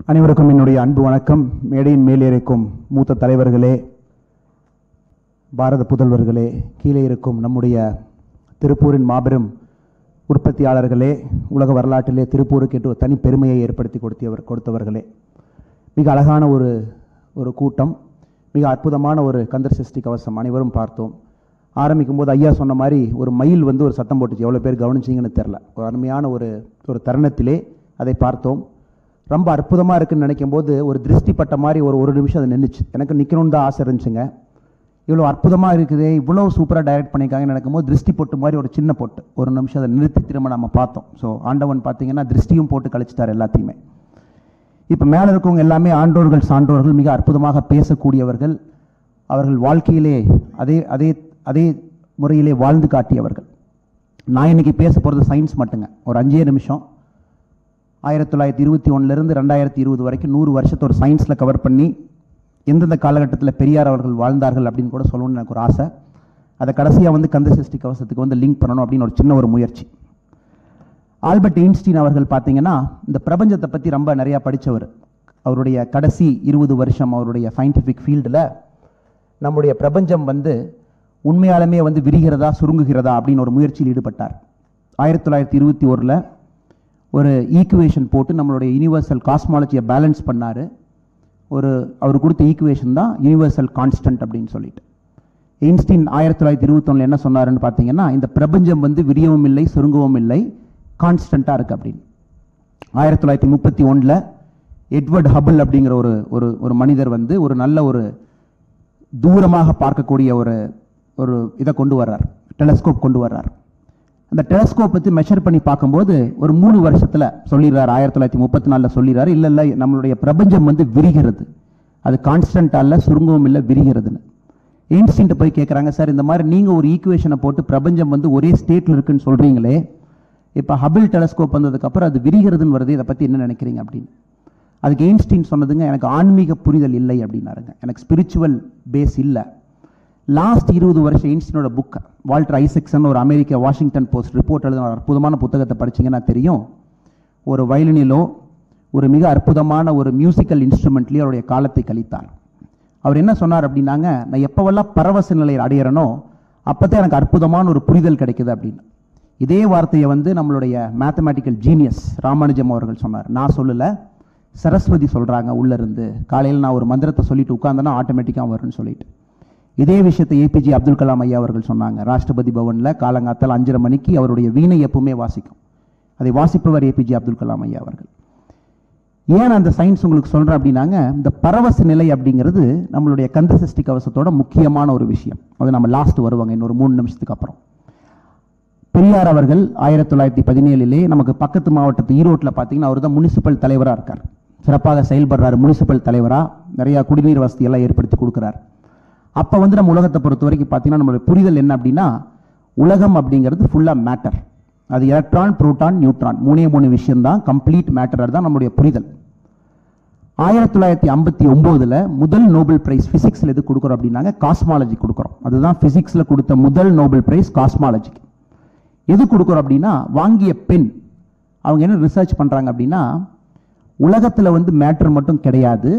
அனைவருக்கும் என்னுடைய அன்பு வணக்கம் மேடையின் மேலே இருக்கும் மூத்த தலைவர்களே பாரத புதல்வர்களே கீழே இருக்கும் நம்முடைய திருப்பூரின் மாபெரும் உற்பத்தியாளர்களே உலக வரலாற்றிலே திருப்பூருக்கு என்று ஒரு தனி பெருமையை ஏற்படுத்தி கொடுத்தவர் கொடுத்தவர்களே மிக அழகான ஒரு ஒரு கூட்டம் மிக அற்புதமான ஒரு கந்தர் சஷ்டி கவசம் அனைவரும் பார்த்தோம் ஆரம்பிக்கும் போது ஐயா சொன்ன மாதிரி ஒரு மயில் வந்து ஒரு சத்தம் போட்டுச்சு எவ்வளோ பேர் கவனிச்சிங்கன்னு தெரில ஒரு அருமையான ஒரு ஒரு தருணத்திலே அதை பார்த்தோம் ரொம்ப அற்புதமாக இருக்குன்னு நினைக்கும் போது ஒரு திருஷ்டி பட்ட மாதிரி ஒரு ஒரு நிமிஷம் அது நின்றுச்சு எனக்கு நிற்கணும்னு தான் ஆசை இருந்துச்சுங்க இவ்வளோ அற்புதமாக இருக்குதே இவ்வளோ சூப்பராக டைரக்ட் பண்ணியிருக்காங்கன்னு நினைக்கும் போது திருஷ்டி பொட்டு மாதிரி ஒரு சின்ன பொட்டு ஒரு நிமிஷம் அதை நிறுத்தி திரும்ப நம்ம பார்த்தோம் ஸோ ஆண்டவன் பார்த்தீங்கன்னா திருஷ்டியும் போட்டு கழிச்சிட்டார் எல்லாத்தையுமே இப்போ மேலே இருக்கவங்க எல்லாமே ஆண்டோர்கள் சான்றோர்கள் மிக அற்புதமாக பேசக்கூடியவர்கள் அவர்கள் வாழ்க்கையிலே அதே அதே அதே முறையிலே வாழ்ந்து காட்டியவர்கள் நான் இன்னைக்கு பேச போகிறது சயின்ஸ் மட்டுங்க ஒரு அஞ்சே நிமிஷம் ஆயிரத்தி தொள்ளாயிரத்தி இருபத்தி ஒன்றுலேருந்து ரெண்டாயிரத்தி இருபது வரைக்கும் நூறு வருஷத்தை ஒரு சயின்ஸில் கவர் பண்ணி எந்தெந்த காலகட்டத்தில் பெரியார் அவர்கள் வாழ்ந்தார்கள் அப்படின்னு கூட சொல்லணும்னு எனக்கு ஒரு ஆசை அதை கடைசியாக வந்து கந்த சஷ்டி கவசத்துக்கு வந்து லிங்க் பண்ணணும் அப்படின்னு ஒரு சின்ன ஒரு முயற்சி ஆல்பர்ட் ஐன்ஸ்டீன் அவர்கள் பார்த்தீங்கன்னா இந்த பிரபஞ்சத்தை பற்றி ரொம்ப நிறையா படித்தவர் அவருடைய கடைசி இருபது வருஷம் அவருடைய சயின்டிஃபிக் ஃபீல்டில் நம்முடைய பிரபஞ்சம் வந்து உண்மையாலுமே வந்து விரிகிறதா சுருங்குகிறதா அப்படின்னு ஒரு முயற்சியில் ஈடுபட்டார் ஆயிரத்தி தொள்ளாயிரத்தி இருபத்தி ஓரில் ஒரு ஈக்குவேஷன் போட்டு நம்மளுடைய யூனிவர்சல் காஸ்மாலஜியை பேலன்ஸ் பண்ணார் ஒரு அவர் கொடுத்த ஈக்குவேஷன் தான் யூனிவர்சல் கான்ஸ்டன்ட் அப்படின்னு சொல்லிட்டு ஐன்ஸ்டீன் ஆயிரத்தி தொள்ளாயிரத்தி இருபத்தொன்னில் என்ன சொன்னாருன்னு பார்த்தீங்கன்னா இந்த பிரபஞ்சம் வந்து விரியவும் இல்லை சுருங்கவும் இல்லை கான்ஸ்டண்ட்டாக இருக்குது அப்படின்னு ஆயிரத்தி தொள்ளாயிரத்தி முப்பத்தி ஒன்றில் எட்வர்ட் ஹபிள் அப்படிங்கிற ஒரு ஒரு ஒரு மனிதர் வந்து ஒரு நல்ல ஒரு தூரமாக பார்க்கக்கூடிய ஒரு ஒரு இதை கொண்டு வர்றார் டெலஸ்கோப் கொண்டு வர்றார் அந்த டெலஸ்கோப் வச்சு மெஷர் பண்ணி பார்க்கும்போது ஒரு மூணு வருஷத்தில் சொல்லிடுறாரு ஆயிரத்தி தொள்ளாயிரத்தி முப்பத்தி நாலில் சொல்லிடுறாரு இல்லை இல்லை நம்மளுடைய பிரபஞ்சம் வந்து விரிகிறது அது கான்ஸ்டன்ட்டாக இல்லை சுருங்கவும் இல்லை விரிகிறதுன்னு ஐன்ஸ்டீன்ட்ட போய் கேட்குறாங்க சார் இந்த மாதிரி நீங்கள் ஒரு ஈக்குவேஷனை போட்டு பிரபஞ்சம் வந்து ஒரே ஸ்டேட்டில் இருக்குன்னு சொல்கிறீங்களே இப்போ ஹபிள் டெலஸ்கோப் வந்ததுக்கப்புறம் அது விரிகிறதுன்னு வருது இதை பற்றி என்ன நினைக்கிறீங்க அப்படின்னு அதுக்கு எயின்ஸ்டீன் சொன்னதுங்க எனக்கு ஆன்மீக புரிதல் இல்லை அப்படின்னாருங்க எனக்கு ஸ்பிரிச்சுவல் பேஸ் இல்லை லாஸ்ட் இருபது வருஷம் எயின்ஸ்டீனோட புக் வால்டர் ஐசக்சன் ஒரு அமெரிக்க வாஷிங்டன் போஸ்ட் ரிப்போர்ட் எழுதின ஒரு அற்புதமான புத்தகத்தை படிச்சீங்கன்னா தெரியும் ஒரு வயலினிலோ ஒரு மிக அற்புதமான ஒரு மியூசிக்கல் இன்ஸ்ட்ருமெண்ட்லேயே அவருடைய காலத்தை கழித்தார் அவர் என்ன சொன்னார் அப்படின்னாங்க நான் எப்போவெல்லாம் பரவச நிலையை அடையிறனோ அப்போதான் எனக்கு அற்புதமான ஒரு புரிதல் கிடைக்குது அப்படின்னு இதே வார்த்தையை வந்து நம்மளுடைய மேத்தமேட்டிக்கல் ஜீனியஸ் ராமானுஜம் அவர்கள் சொன்னார் நான் சொல்லலை சரஸ்வதி சொல்கிறாங்க உள்ளேருந்து காலையில் நான் ஒரு மந்திரத்தை சொல்லிட்டு உட்காந்தேன்னா ஆட்டோமேட்டிக்காக வரும்னு சொல்லிட்டு இதே விஷயத்தை ஏபிஜே அப்துல் கலாம் ஐயா அவர்கள் சொன்னாங்க ராஷ்டிரபதி பவனில் காலங்காத்தால் அஞ்சரை மணிக்கு அவருடைய வீணை எப்பவுமே வாசிக்கும் அதை வாசிப்பவர் ஏபிஜே அப்துல் கலாம் ஐயா அவர்கள் ஏன் அந்த சயின்ஸ் உங்களுக்கு சொல்கிறேன் அப்படின்னாங்க இந்த பரவச நிலை அப்படிங்கிறது நம்மளுடைய கந்த சஷ்டி கவசத்தோட முக்கியமான ஒரு விஷயம் அது நம்ம லாஸ்ட் வருவாங்க இன்னொரு மூணு நிமிஷத்துக்கு அப்புறம் பெரியார் அவர்கள் ஆயிரத்தி தொள்ளாயிரத்தி பதினேழுலே நமக்கு பக்கத்து மாவட்டத்து ஈரோட்டில் பார்த்தீங்கன்னா அவர் தான் முனிசிபல் தலைவராக இருக்கார் சிறப்பாக செயல்படுறாரு முனிசிபல் தலைவராக நிறையா குடிநீர் வசதி எல்லாம் ஏற்படுத்தி கொடுக்குறார் அப்போ வந்து நம்ம உலகத்தை பொறுத்த வரைக்கும் பார்த்தீங்கன்னா நம்மளுடைய புரிதல் என்ன அப்படின்னா உலகம் அப்படிங்கிறது ஃபுல்லாக மேட்டர் அது எலக்ட்ரான் புரோட்டான் நியூட்ரான் மூணே மூணு விஷயம் தான் கம்ப்ளீட் மேட்டர் தான் நம்மளுடைய புரிதல் ஆயிரத்தி தொள்ளாயிரத்தி ஐம்பத்தி ஒம்போதில் முதல் நோபல் பிரைஸ் ஃபிசிக்ஸில் எது கொடுக்குறோம் அப்படின்னாங்க காஸ்மாலஜி கொடுக்குறோம் அதுதான் ஃபிசிக்ஸில் கொடுத்த முதல் நோபல் பிரைஸ் காஸ்மாலஜிக்கு எது கொடுக்குறோம் அப்படின்னா வாங்கிய பெண் அவங்க என்ன ரிசர்ச் பண்ணுறாங்க அப்படின்னா உலகத்தில் வந்து மேட்ரு மட்டும் கிடையாது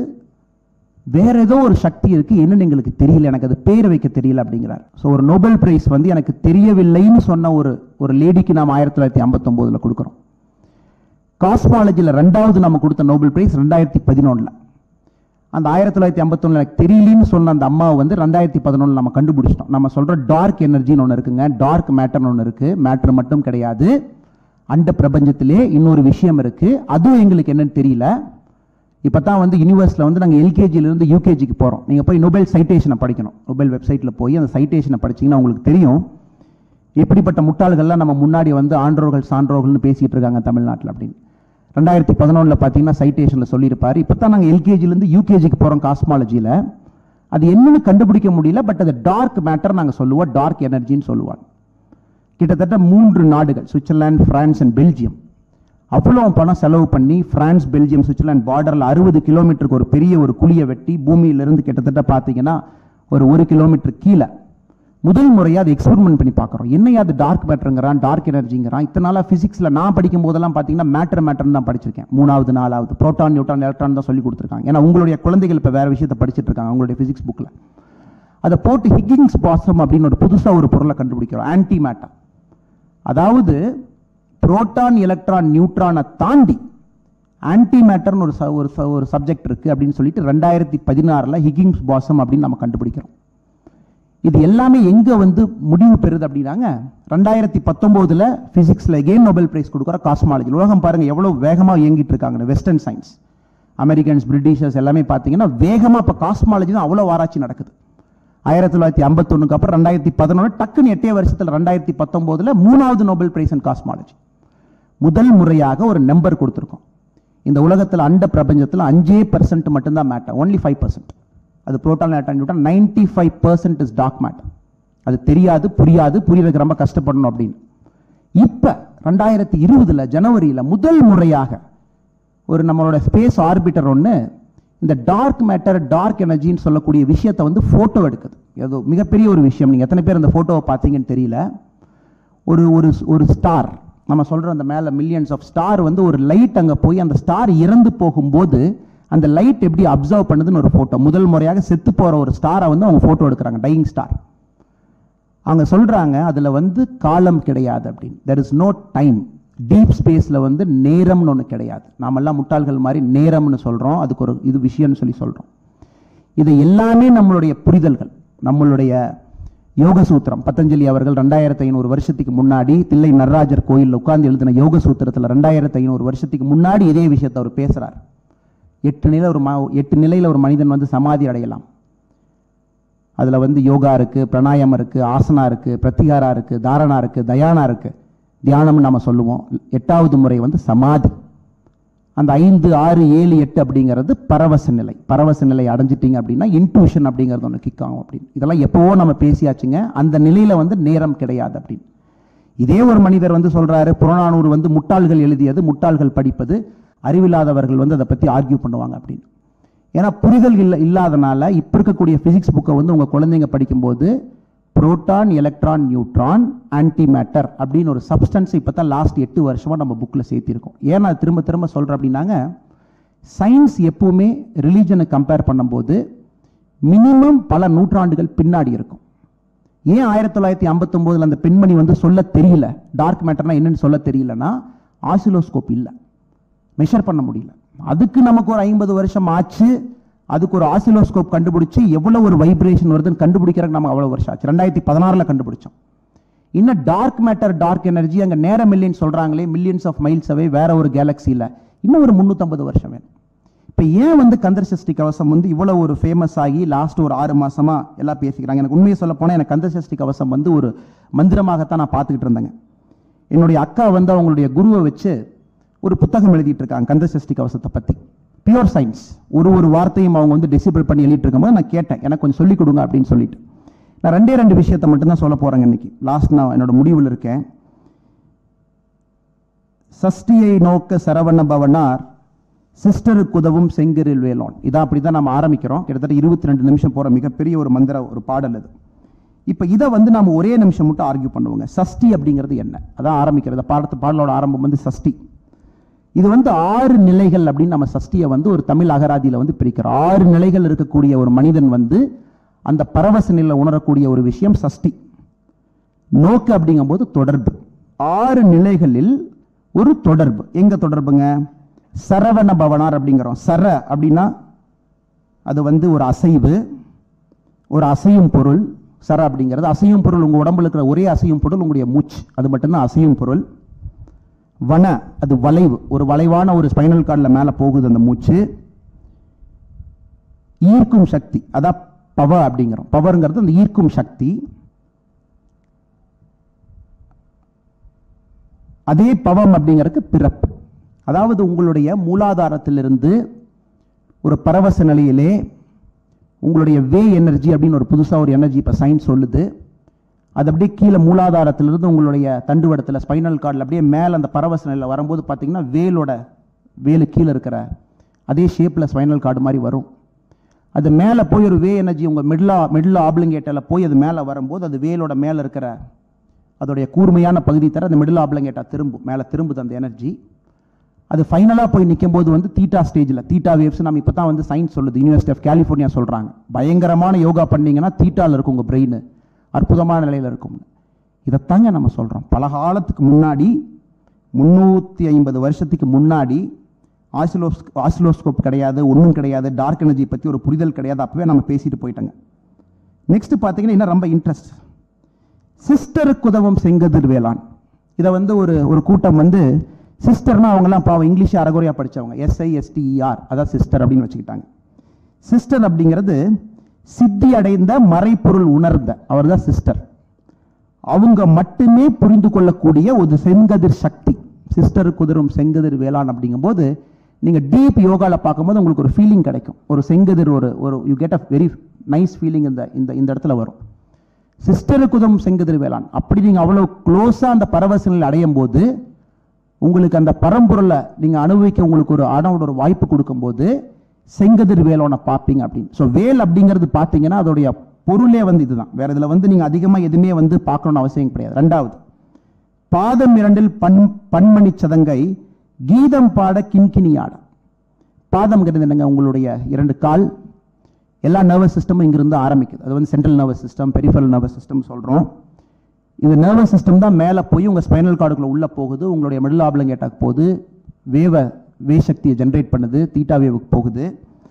வேற ஏதோ ஒரு சக்தி இருக்கு என்னன்னு எங்களுக்கு தெரியல எனக்கு அது பேர் வைக்க தெரியல அப்படிங்கிறார் ஸோ ஒரு நோபல் பிரைஸ் வந்து எனக்கு தெரியவில்லைன்னு சொன்ன ஒரு ஒரு லேடிக்கு நாம் ஆயிரத்தி தொள்ளாயிரத்தி ஐம்பத்தொம்போதில் கொடுக்குறோம் காஸ்மாலஜியில் ரெண்டாவது நம்ம கொடுத்த நோபல் பிரைஸ் ரெண்டாயிரத்தி பதினொன்றில் அந்த ஆயிரத்தி தொள்ளாயிரத்தி ஐம்பத்தொன்னில் எனக்கு தெரியலன்னு சொன்ன அந்த அம்மாவை வந்து ரெண்டாயிரத்தி பதினொன்று நம்ம கண்டுபிடிச்சிட்டோம் நம்ம சொல்கிற டார்க் எனர்ஜின்னு ஒன்று இருக்குங்க டார்க் மேட்டர்னு ஒன்று இருக்குது மேட்ரு மட்டும் கிடையாது அண்ட பிரபஞ்சத்திலே இன்னொரு விஷயம் இருக்குது அதுவும் எங்களுக்கு என்னன்னு தெரியல இப்போ தான் வந்து யூனிவர்ஸில் வந்து நாங்கள் எல்கேஜிலேருந்து யூகேஜிக்கு போகிறோம் நீங்கள் போய் நொபைல் சைட்டேஷனை படிக்கணும் நொபைல் வெப்சைட்டில் போய் அந்த சைட்டேஷனை படிச்சீங்கன்னா உங்களுக்கு தெரியும் எப்படிப்பட்ட முட்டாள்கள்லாம் நம்ம முன்னாடி வந்து ஆன்றோர்கள் சான்றோர்கள்னு பேசிகிட்டு இருக்காங்க தமிழ்நாட்டில் அப்படின்னு ரெண்டாயிரத்தி பதினொன்றில் பார்த்தீங்கன்னா சைட்டேஷனில் சொல்லியிருப்பார் இப்போ தான் நாங்கள் எல்கேஜிலேருந்து யூகேஜிக்கு போகிறோம் காஸ்மாலஜியில் அது என்னன்னு கண்டுபிடிக்க முடியல பட் அது டார்க் மேட்டர் நாங்கள் சொல்லுவோம் டார்க் எனர்ஜின்னு சொல்லுவாங்க கிட்டத்தட்ட மூன்று நாடுகள் சுவிட்சர்லாந்து பிரான்ஸ் அண்ட் பெல்ஜியம் அவ்வளோ பணம் செலவு பண்ணி பிரான்ஸ் பெல்ஜியம் சுவிட்சர்லாந்து பார்டரில் அறுபது கிலோமீட்டருக்கு ஒரு பெரிய ஒரு குழியை வெட்டி பூமியிலிருந்து கிட்டத்தட்ட பார்த்தீங்கன்னா ஒரு ஒரு கிலோமீட்டர் கீழே முதல் முறையாக அதை எக்ஸ்பெரிமெண்ட் பண்ணி பார்க்குறோம் என்னையா அது டார்க் மேட்டருங்கிறான் டார்க் எனர்ஜிங்கிறான் இத்தனை நாளாக ஃபிசிக்ஸில் நான் படிக்கும் போதெல்லாம் பார்த்தீங்கன்னா மேட்டர் மேட்டர்னு தான் படிச்சிருக்கேன் மூணாவது நாலாவது புரோட்டான் நியூட்ரான் எலக்ட்ரான் தான் சொல்லி கொடுத்துருக்காங்க ஏன்னா உங்களுடைய குழந்தைகள் இப்போ வேறு விஷயத்தை படிச்சிட்டு இருக்காங்க உங்களுடைய ஃபிசிக்ஸ் புக்கில் அதை போட்டு ஹிக்கிங்ஸ் பாசம் அப்படின்னு ஒரு புதுசாக ஒரு பொருளை கண்டுபிடிக்கிறோம் ஆன்டி மேட்டர் அதாவது புரோட்டான் எலக்ட்ரான் நியூட்ரானை தாண்டி ஆன்டி மேட்டர்னு ஒரு ச- ஒரு ச- ஒரு சப்ஜெக்ட் இருக்கு அப்படின்னு சொல்லிட்டு ரெண்டாயிரத்தி பதினாறில் ஹிக்கிங்ஸ் பாசம் அப்படின்னு நம்ம கண்டுபிடிக்கிறோம் இது எல்லாமே எங்க வந்து முடிவு பெறுது அப்படின்னாங்க ரெண்டாயிரத்தி பத்தொன்பதுல பிசிக்ஸ்ல எகெயின் நோபல் பிரைஸ் கொடுக்குற காஸ்மாலஜி உலகம் பாருங்க எவ்வளவு வேகமா இயங்கிட்டு இருக்காங்க வெஸ்டர்ன் சயின்ஸ் அமெரிக்கன்ஸ் பிரிட்டிஷர்ஸ் எல்லாமே பார்த்தீங்கன்னா வேகமா இப்போ காஸ்மாலஜி தான் அவ்வளோ ஆராய்ச்சி நடக்குது ஆயிரத்தி தொள்ளாயிரத்தி ஐம்பத்தொன்னுக்கு அப்புறம் ரெண்டாயிரத்தி பதினொன்று டக்குன்னு எட்டே வருஷத்துல ரெண்டாயிரத்தி பத்தொன்பதுல மூணாவது நோபல் பிரைஸ் இன் காஸ்மாலஜி முதல் முறையாக ஒரு நம்பர் கொடுத்துருக்கோம் இந்த உலகத்தில் அண்ட பிரபஞ்சத்தில் அஞ்சே பர்சன்ட் மட்டும்தான் மேட்டர் ஒன்லி ஃபைவ் பர்சன்ட் அது proton electron neutron ninety five percent is dark matter அது தெரியாது புரியாது புரியறதுக்கு ரொம்ப கஷ்டப்படணும் அப்படின்னு இப்ப ரெண்டாயிரத்தி இருபதுல ஜனவரியில முதல் முறையாக ஒரு நம்மளோட ஸ்பேஸ் ஆர்பிட்டர் ஒன்று இந்த டார்க் மேட்டர் டார்க் எனர்ஜின்னு சொல்லக்கூடிய விஷயத்தை வந்து ஃபோட்டோ எடுக்குது அது மிகப்பெரிய ஒரு விஷயம் நீங்கள் எத்தனை பேர் அந்த ஃபோட்டோவை பார்த்தீங்கன்னு தெரியல ஒரு ஒரு ஒரு ஸ்டார் நம்ம சொல்ற அந்த மேலே மில்லியன்ஸ் ஆஃப் ஸ்டார் வந்து ஒரு லைட் அங்கே போய் அந்த ஸ்டார் இறந்து போகும்போது அந்த லைட் எப்படி அப்சர்வ் பண்ணுதுன்னு ஒரு ஃபோட்டோ முதல் முறையாக செத்து போகிற ஒரு ஸ்டாரை வந்து அவங்க ஃபோட்டோ எடுக்கிறாங்க டையிங் ஸ்டார் அவங்க சொல்றாங்க அதுல வந்து காலம் கிடையாது அப்படின்னு there is no time deep ஸ்பேஸ்ல வந்து நேரம்னு ஒன்று கிடையாது நாமெல்லாம் முட்டாள்கள் மாதிரி நேரம்னு சொல்றோம் அதுக்கு ஒரு இது விஷயம்னு சொல்லி சொல்றோம் இது எல்லாமே நம்மளுடைய புரிதல்கள் நம்மளுடைய யோக சூத்திரம் பதஞ்சலி அவர்கள் ரெண்டாயிரத்தி ஐநூறு வருஷத்துக்கு முன்னாடி தில்லை நடராஜர் கோயில்ல உட்கார்ந்து எழுதின யோக சூத்திரத்தில் ரெண்டாயிரத்தி ஐநூறு வருஷத்துக்கு முன்னாடி இதே விஷயத்தை அவர் பேசுறார் எட்டு நிலை ஒரு ம- எட்டு நிலையில ஒரு மனிதன் வந்து சமாதி அடையலாம் அதுல வந்து யோகா இருக்கு பிராணாயாமம் இருக்கு ஆசனா இருக்கு பிரத்திகாரா இருக்கு தாரணா இருக்கு தயானா இருக்கு தியானம்னு நம்ம சொல்லுவோம் எட்டாவது முறை வந்து சமாதி அந்த ஐந்து ஆறு ஏழு எட்டு அப்படிங்கிறது பரவச நிலை பரவச நிலை அடைஞ்சிட்டீங்க அப்படின்னா இன்ட்யூஷன் அப்படிங்கிறது ஒன்று கிக் ஆகும் அப்படின்னு இதெல்லாம் எப்போவோ நம்ம பேசியாச்சுங்க அந்த நிலையில வந்து நேரம் கிடையாது அப்படின்னு இதே ஒரு மனிதர் வந்து சொல்றாரு புறநானூறு வந்து முட்டாள்கள் எழுதியது முட்டாள்கள் படிப்பது அறிவில்லாதவர்கள் வந்து அதை பத்தி ஆர்கியூ பண்ணுவாங்க அப்படின்னு ஏன்னா புரிதல் இல்ல இல்லாதனால இப்ப இருக்கக்கூடிய பிசிக்ஸ் புக்கை வந்து உங்க குழந்தைங்க படிக்கும்போது proton electron neutron anti matter அப்படின்னு ஒரு சப்ஸ்டன்ஸ் இப்போ தான் லாஸ்ட் எட்டு வருஷமா நம்ம புக்கில் சேர்த்திருக்கோம் ஏன் நான் திரும்ப திரும்ப சொல்றேன் அப்படின்னாங்க சயின்ஸ் எப்பவுமே ரிலீஜனை கம்பேர் பண்ணும்போது மினிமம் பல நூற்றாண்டுகள் பின்னாடி இருக்கும் ஏன் ஆயிரத்தி தொள்ளாயிரத்தி ஐம்பத்தொம்போதில் அந்த பெண்மணி வந்து சொல்ல தெரியல டார்க் மேட்டர்னா என்னன்னு சொல்ல தெரியலன்னா ஆசிலோஸ்கோப் இல்லை மெஷர் பண்ண முடியல அதுக்கு நமக்கு ஒரு ஐம்பது வருஷம் ஆச்சு அதுக்கு ஒரு ஆசிலோஸ்கோப் கண்டுபிடிச்சு எவ்வளவு ஒரு வைப்ரேஷன் வருதுன்னு கண்டுபிடிக்கிறதுக்கு நம்ம அவ்வளவு வருஷம் ஆச்சு ரெண்டாயிரத்தி பதினாறுல கண்டுபிடிச்சோம் இன்னும் டார்க் மேட்டர் டார்க் எனர்ஜி அங்க நேரம் இல்லைன்னு சொல்றாங்களே மில்லியன்ஸ் ஆஃப் மைல்ஸ் அவே வேற ஒரு கேலக்சியில் இன்னும் ஒரு முந்நூற்றம்பது வருஷம் வேணும் இப்போ ஏன் வந்து கந்தர் சஷ்டி கவசம் வந்து இவ்வளவு ஒரு ஃபேமஸ் ஆகி லாஸ்ட் ஒரு ஆறு மாசமா எல்லாம் பேசிக்கிறாங்க எனக்கு உண்மையை சொல்ல போனால் எனக்கு கந்தர் சஷ்டி கவசம் வந்து ஒரு மந்திரமாகத்தான் நான் பார்த்துக்கிட்டு இருந்தேங்க என்னுடைய அக்கா வந்து அவங்களுடைய குருவை வச்சு ஒரு புத்தகம் எழுதிட்டு இருக்காங்க கந்த சஷ்டி கவசத்தை பத்தி பியூர் சயின்ஸ் ஒரு ஒரு வார்த்தையும் அவங்க வந்து டிசிபிள் பண்ணி எழுதிட்டு இருக்கும்போது நான் கேட்டேன் எனக்கு கொஞ்சம் சொல்லிக் கொடுங்க அப்படின்னு சொல்லிட்டு நான் ரெண்டே ரெண்டு விஷயத்தை மட்டும்தான் சொல்ல போறேங்க இன்னைக்கு லாஸ்ட் நான் என்னோட முடிவில் இருக்கேன் சஷ்டியை நோக்க சரவண பவனார் சிஸ்டருக்கு உதவும் செங்கிரில் வேலோன் இதான் அப்படிதான் நம்ம ஆரம்பிக்கிறோம் கிட்டத்தட்ட இருபத்தி ரெண்டு நிமிஷம் போற மிகப்பெரிய ஒரு மந்திர ஒரு பாடல் அது இப்போ இதை வந்து நாம ஒரே நிமிஷம் மட்டும் ஆர்கியூ பண்ணுவோங்க சஷ்டி அப்படிங்கிறது என்ன அதான் ஆரம்பிக்கிறது பாடத்து பாடலோட ஆரம்பம் வந்து சஷ்டி இது வந்து ஆறு நிலைகள் அப்படின்னு நம்ம சஷ்டியை வந்து ஒரு தமிழ் அகராதியில வந்து பிரிக்கிறோம் ஆறு நிலைகள் இருக்கக்கூடிய ஒரு மனிதன் வந்து அந்த பரவச நிலை உணரக்கூடிய ஒரு விஷயம் சஷ்டி நோக்கு அப்படிங்கும்போது தொடர்பு ஆறு நிலைகளில் ஒரு தொடர்பு எங்க தொடர்புங்க சரவண பவனார் அப்படிங்கிறோம் சர அப்படின்னா அது வந்து ஒரு அசைவு ஒரு அசையும் பொருள் சர அப்படிங்கிறது அசையும் பொருள் உங்க உடம்புல இருக்கிற ஒரே அசையும் பொருள் உங்களுடைய மூச்சு அது மட்டும்தான் அசையும் பொருள் வன அது வளைவு ஒரு வளைவான ஒரு ஸ்பைனல் கார்டில் மேலே போகுது அந்த மூச்சு ஈர்க்கும் சக்தி அதான் பவ அப்படிங்கிறோம் பவர்ங்கிறது அந்த ஈர்க்கும் சக்தி அதே பவம் அப்படிங்கிறதுக்கு பிறப்பு அதாவது உங்களுடைய மூலாதாரத்திலிருந்து ஒரு பரவச நிலையிலே உங்களுடைய வே எனர்ஜி அப்படின்னு ஒரு புதுசாக ஒரு எனர்ஜி இப்போ சயின்ஸ் சொல்லுது அது அப்படியே கீழே மூலாதாரத்திலிருந்து உங்களுடைய தண்டுவடத்தில் ஸ்பைனல் கார்டில் அப்படியே மேலே அந்த பரவச நிலையில் வரும்போது பார்த்தீங்கன்னா வேலோட வேலு கீழே இருக்கிற அதே ஷேப்பில் ஸ்பைனல் கார்டு மாதிரி வரும் அது மேலே போய் ஒரு வே எனர்ஜி உங்கள் மிடில் மிடில் ஆப்ளிங்கேட்டில் போய் அது மேலே வரும்போது அது வேலோட மேலே இருக்கிற அதோடைய கூர்மையான பகுதி தர அந்த மிடில் ஆப்ளிங்கேட்டா திரும்பும் மேலே திரும்புது அந்த எனர்ஜி அது ஃபைனலாக போய் நிற்கும் போது வந்து தீட்டா ஸ்டேஜில் தீட்டா வேவ்ஸ் நம்ம இப்போ தான் வந்து சயின்ஸ் சொல்லுது யூனிவர்சிட்டி ஆஃப் கலிஃபோர்னியா சொல்கிறாங்க பயங்கரமான யோகா பண்ணீங்கன்னா தீட்டாவில் இருக்கும் உங்கள் பிரெயின் அற்புதமான நிலையில் இருக்கும் இதைத்தாங்க நம்ம சொல்கிறோம் பல காலத்துக்கு முன்னாடி முந்நூற்றி ஐம்பது வருஷத்துக்கு முன்னாடி ஆசிலோஸ் ஆசிலோஸ்கோப் கிடையாது ஒன்றும் கிடையாது டார்க் எனர்ஜி பற்றி ஒரு புரிதல் கிடையாது அப்போவே நம்ம பேசிட்டு போயிட்டோங்க நெக்ஸ்ட் பார்த்தீங்கன்னா இன்னும் ரொம்ப இன்ட்ரெஸ்ட் சிஸ்டருக்கு உதவும் செங்கதிர் வேளாண் இதை வந்து ஒரு ஒரு கூட்டம் வந்து சிஸ்டர்னா அவங்கெல்லாம் பாவம் இங்கிலீஷ் அறகுறையாக படித்தவங்க எஸ்ஐஎஸ்டிஇஆர் அதான் சிஸ்டர் அப்படின்னு வச்சுக்கிட்டாங்க சிஸ்டர் அப்படிங்கிறது சித்தி அடைந்த மறைப்பொருள் உணர்ந்த அவர் தான் சிஸ்டர் அவங்க மட்டுமே புரிந்து கொள்ளக்கூடிய ஒரு செங்கதிர் சக்தி சிஸ்டருக்கு உதரும் செங்கதிர் வேளாண் அப்படிங்கும்போது நீங்கள் டீப் யோகாவில் பார்க்கும்போது உங்களுக்கு ஒரு ஃபீலிங் கிடைக்கும் ஒரு செங்கதிர் ஒரு ஒரு you get a very nice feeling இந்த இந்த இந்த இடத்துல வரும் சிஸ்டருக்கு உதவும் செங்கதிர் வேளாண் அப்படி நீங்கள் அவ்வளோ க்ளோஸாக அந்த பரவசனில் அடையும் போது உங்களுக்கு அந்த பரம்பொருளை நீங்கள் அனுபவிக்க உங்களுக்கு ஒரு ஆடவோட ஒரு வாய்ப்பு கொடுக்கும்போது செங்கதிர் வேலோனை பார்ப்பீங்க அப்படின்னு ஸோ வேல் அப்படிங்கிறது பார்த்தீங்கன்னா அதோடைய பொருளே வந்து இதுதான் வேற இதில் வந்து நீங்கள் அதிகமாக எதுவுமே வந்து பார்க்கணும்னு அவசியம் கிடையாது ரெண்டாவது பாதம் இரண்டில் பன் பன்மணி சதங்கை கீதம் பாட கிண்கிணியாட பாதம்ங்கிறது என்னங்க உங்களுடைய இரண்டு கால் எல்லா நர்வஸ் சிஸ்டமும் இங்கிருந்து ஆரம்பிக்குது அது வந்து central nervous system peripheral nervous system சொல்கிறோம் இது நர்வஸ் சிஸ்டம் தான் மேலே போய் உங்கள் ஸ்பைனல் கார்டுக்குள்ள உள்ளே போகுது உங்களுடைய மிடில் ஆப்ளங்கேட்டாக்கு போகுது வேவை வே சக்தியை ஜென்ரேட் பண்ணுது தீட்டா வேவுக்கு போகுது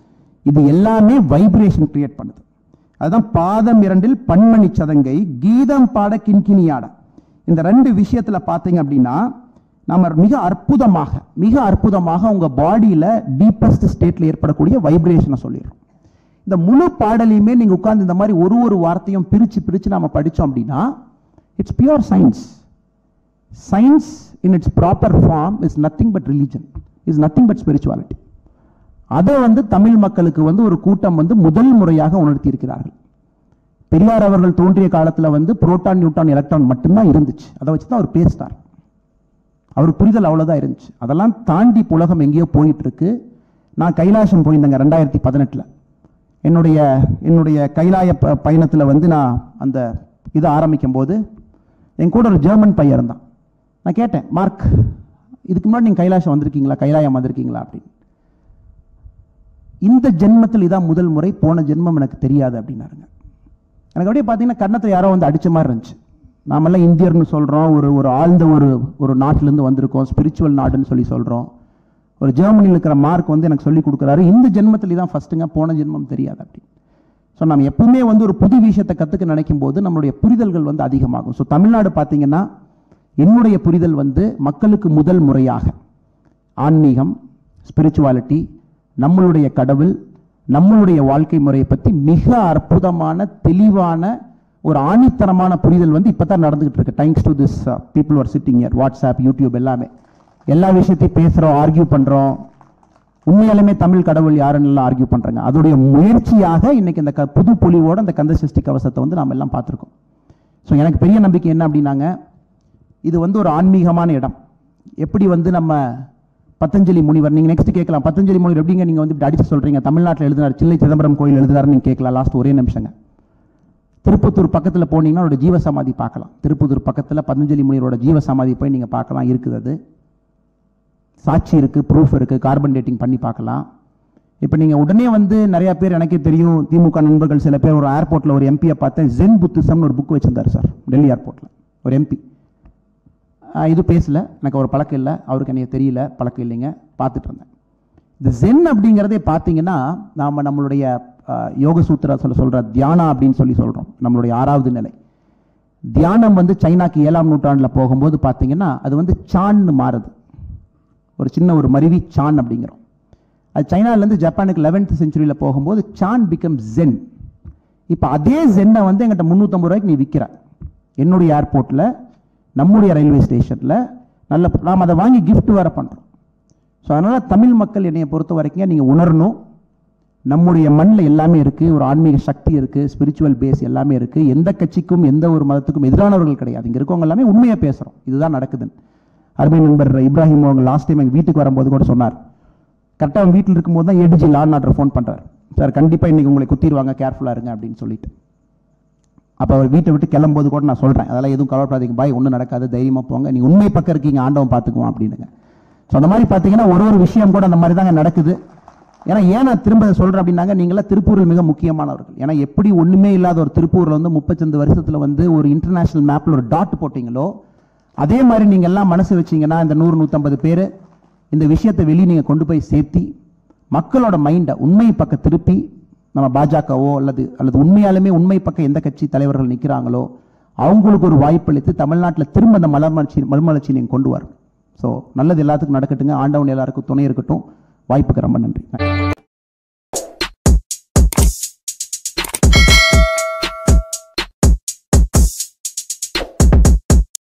இது எல்லாமே வைப்ரேஷன் கிரியேட் பண்ணுது அதுதான் பாதம் இரண்டில் பன்மணி சதங்கை கீதம் பாட கிண்கிணியாட இந்த ரெண்டு விஷயத்தில் பார்த்தீங்க அப்படின்னா நம்ம மிக அற்புதமாக மிக அற்புதமாக உங்கள் பாடியில் டீப்பஸ்ட் ஸ்டேட்டில் ஏற்படக்கூடிய வைப்ரேஷனை சொல்லிடுறோம் இந்த முழு பாடலையுமே நீங்கள் உட்கார்ந்து இந்த மாதிரி ஒரு ஒரு வார்த்தையும் பிரித்து பிரித்து நம்ம படித்தோம் அப்படின்னா it's pure science science in it's proper form is nothing but religion is nothing but spirituality அதை வந்து தமிழ் மக்களுக்கு வந்து ஒரு கூட்டம் வந்து முதல் முறையாக உணர்த்தி இருக்கிறார்கள் பெரியார் அவர்கள் தோன்றிய காலத்தில் வந்து புரோட்டான் நியூட்டான் எலக்ட்ரான் மட்டும்தான் இருந்துச்சு அதை வச்சு தான் அவர் பேசினார் அவர் புரிதல் அவ்வளோதான் இருந்துச்சு அதெல்லாம் தாண்டி இப்ப உலகம் எங்கேயோ போயிட்டு இருக்கு நான் கைலாசம் போயிருந்தேங்க ரெண்டாயிரத்தி பதினெட்டில் என்னுடைய என்னுடைய கைலாய ப பயணத்தில் வந்து நான் அந்த இதை ஆரம்பிக்கும் போது என் கூட ஒரு ஜெர்மன் பையன் இருந்தான் நான் கேட்டேன் மார்க் இதுக்கு முன்னாடி நீங்கள் கைலாசம் வந்திருக்கீங்களா கைலாயம் வந்திருக்கீங்களா அப்படின்னு இந்த ஜென்மத்தில் இதான் முதல் முறை போன ஜென்மம் எனக்கு தெரியாது அப்படின்னாருங்க எனக்கு அப்படியே பார்த்தீங்கன்னா கன்னத்தில் யாரோ வந்து அடிச்ச மாதிரி இருந்துச்சு நாமெல்லாம் இந்தியர்னு சொல்கிறோம் ஒரு ஒரு ஆழ்ந்த ஒரு ஒரு நாட்டிலேருந்து வந்திருக்கோம் ஸ்பிரிச்சுவல் நாடுன்னு சொல்லி சொல்கிறோம் ஒரு ஜெர்மனியில் இருக்கிற மார்க் வந்து எனக்கு சொல்லி கொடுக்குறாரு இந்த ஜென்மத்தில் தான் ஃபஸ்ட்டுங்க போன ஜென்மம் தெரியாது அப்படி ஸோ நம்ம எப்பவுமே வந்து ஒரு புது விஷயத்தை கற்றுக்க நினைக்கும் போது நம்மளுடைய புரிதல்கள் வந்து அதிகமாகும் ஸோ தமிழ்நாடு பார்த்தீங்கன்னா என்னுடைய புரிதல் வந்து மக்களுக்கு முதல் முறையாக ஆன்மீகம் ஸ்பிரிச்சுவாலிட்டி நம்மளுடைய கடவுள் நம்மளுடைய வாழ்க்கை முறையை பற்றி மிக அற்புதமான தெளிவான ஒரு ஆணித்தனமான புரிதல் வந்து இப்போ தான் நடந்துகிட்டு இருக்கு thanks to this people are sitting here WhatsApp YouTube எல்லாமே எல்லா விஷயத்தையும் பேசுகிறோம் ஆர்கியூ பண்ணுறோம் உண்மையாலுமே தமிழ் கடவுள் யாருன்னு எல்லாம் ஆர்கியூ பண்ணுறாங்க அதோடைய முயற்சியாக இன்னைக்கு இந்த க புது பொலிவோட இந்த கந்த சஷ்டி கவசத்தை வந்து நாம் எல்லாம் பார்த்துருக்கோம் ஸோ எனக்கு பெரிய நம்பிக்கை என்ன அப்படின்னாங்க இது வந்து ஒரு ஆன்மீகமான இடம் எப்படி வந்து நம்ம பத்தஞ்சலி முனிவர் நீங்கள் நெக்ஸ்ட் கேட்கலாம் பத்தஞ்சலி முனிவர் எப்படிங்க நீங்கள் வந்து இப்படி அடிச்சு சொல்கிறீங்க தமிழ்நாட்டில் எழுதினார் சில்லை சிதம்பரம் கோயில் எழுதுனாருன்னு நீங்கள் கேட்கலாம் லாஸ்ட் ஒரே நிமிஷங்க திருப்பத்தூர் பக்கத்தில் போனீங்கன்னா அவரோட ஜீவ சமாதி பார்க்கலாம் திருப்பத்தூர் பக்கத்தில் பதஞ்சலி முனிவரோட ஜீவ சமாதி போய் நீங்கள் பார்க்கலாம் இருக்குது அது சாட்சி இருக்குது ப்ரூஃப் இருக்குது கார்பன் டேட்டிங் பண்ணி பார்க்கலாம் இப்போ நீங்கள் உடனே வந்து நிறைய பேர் எனக்கே தெரியும் திமுக நண்பர்கள் சில பேர் ஒரு ஏர்போர்ட்டில் ஒரு எம்பியை பார்த்தேன் ஜென் புத்திசம்னு ஒரு புக் வச்சிருந்தார் சார் டெல்லி ஏர்போர்ட்டில் ஒரு எம்பி இது பேசல எனக்கு ஒரு பழக்கம் இல்லை அவருக்கு எனக்கு தெரியல பழக்கம் இல்லைங்க பார்த்துட்டு இருந்தேன் இந்த ஜென் அப்படிங்கிறதே பார்த்தீங்கன்னா நாம் நம்மளுடைய அஹ், யோக சூத்திர சொல்ல சொல்கிற தியானா அப்படின்னு சொல்லி சொல்கிறோம் நம்மளுடைய ஆறாவது நிலை தியானம் வந்து சைனாக்கு ஏழாம் நூற்றாண்டில் போகும்போது பார்த்தீங்கன்னா அது வந்து சான்னு மாறுது ஒரு சின்ன ஒரு மருவி சான் அப்படிங்கிறோம் அது சைனாலேருந்து ஜப்பானுக்கு லெவன்த் செஞ்சுரியில் போகும்போது சான் பிகம் ஜென் இப்போ அதே ஜென்னை வந்து எங்கிட்ட முந்நூற்றம்பது ரூபாய்க்கு நீ விற்கிற என்னுடைய ஏர்போர்ட்டில் நம்முடைய ரயில்வே ஸ்டேஷனில் நல்ல நாம் அதை வாங்கி gift வேற பண்ணுறோம் ஸோ அதனால் தமிழ் மக்கள் என்னைய பொறுத்த வரைக்கும் நீங்கள் உணரணும் நம்முடைய மண்ணில் எல்லாமே இருக்குது ஒரு ஆன்மீக சக்தி இருக்குது ஸ்பிரிச்சுவல் பேஸ் எல்லாமே இருக்குது எந்த கட்சிக்கும் எந்த ஒரு மதத்துக்கும் எதிரானவர்கள் கிடையாது இங்கே இருக்கவங்க எல்லாமே உண்மையாக பேசுகிறோம் இதுதான் நடக்குதுன்னு அருமை நண்பர் இப்ராஹிம் அவங்க லாஸ்ட் டைம் எங்கள் வீட்டுக்கு வரும்போது கூட சொன்னார் கரெக்டாக அவன் வீட்டில் இருக்கும்போது தான் ஏடிஜி லான் ஆர்டர் ஃபோன் பண்ணுறாரு சார் கண்டிப்பாக இன்னைக்கு உங்களை குத்திடுவாங்க கேர்ஃபுல்லாக இருங்க அப்படின்னு சொல்லிட்டு அப்போ அவர் வீட்டை விட்டு கிளம்பும்போது கூட நான் சொல்கிறேன் அதெல்லாம் எதுவும் கவலைப்படாதீங்க பாய் ஒன்றும் நடக்காது தைரியமாக போங்க நீ உண்மை பக்கம் இருக்கீங்க ஆண்டவன் பார்த்துக்குவான் அப்படின்னுங்க ஸோ அந்த மாதிரி பார்த்தீங்கன்னா ஒரு ஒரு விஷயம் கூட அந்த மாதிரி தாங்க நடக்குது ஏன்னா ஏன் நான் திரும்ப சொல்கிறேன் அப்படின்னாங்க நீங்களாம் திருப்பூரில் மிக முக்கியமானவர்கள் ஏன்னா எப்படி ஒன்றுமே இல்லாத ஒரு திருப்பூரில் வந்து முப்பத்தஞ்சு வருஷத்தில் வந்து ஒரு இன்டர்நேஷனல் மேப்பில் ஒரு டாட் போட்டீங்களோ அதே மாதிரி நீங்கள் எல்லாம் மனசு வச்சீங்கன்னா இந்த நூறு நூற்றம்பது பேர் இந்த விஷயத்தை வெளியே நீங்கள் கொண்டு போய் சேர்த்தி மக்களோட மைண்டை உண்மை பக்கம் திருப்பி நம்ம பாஜகவோ அல்லது அல்லது உண்மையாலுமே உண்மை பக்கம் எந்த கட்சி தலைவர்கள் நிற்கிறாங்களோ அவங்களுக்கு ஒரு வாய்ப்பளித்து தமிழ்நாட்டில் திரும்ப அந்த மலர்மலர்ச்சி மறுமலர்ச்சி நீங்கள் கொண்டு வரணும் ஸோ நல்லது எல்லாத்துக்கும் நடக்கட்டுங்க ஆண்டவன் எல்லாருக்கும் துணை இருக்கட்டும் வாய்ப்புக்கு ரொம்ப நன்றி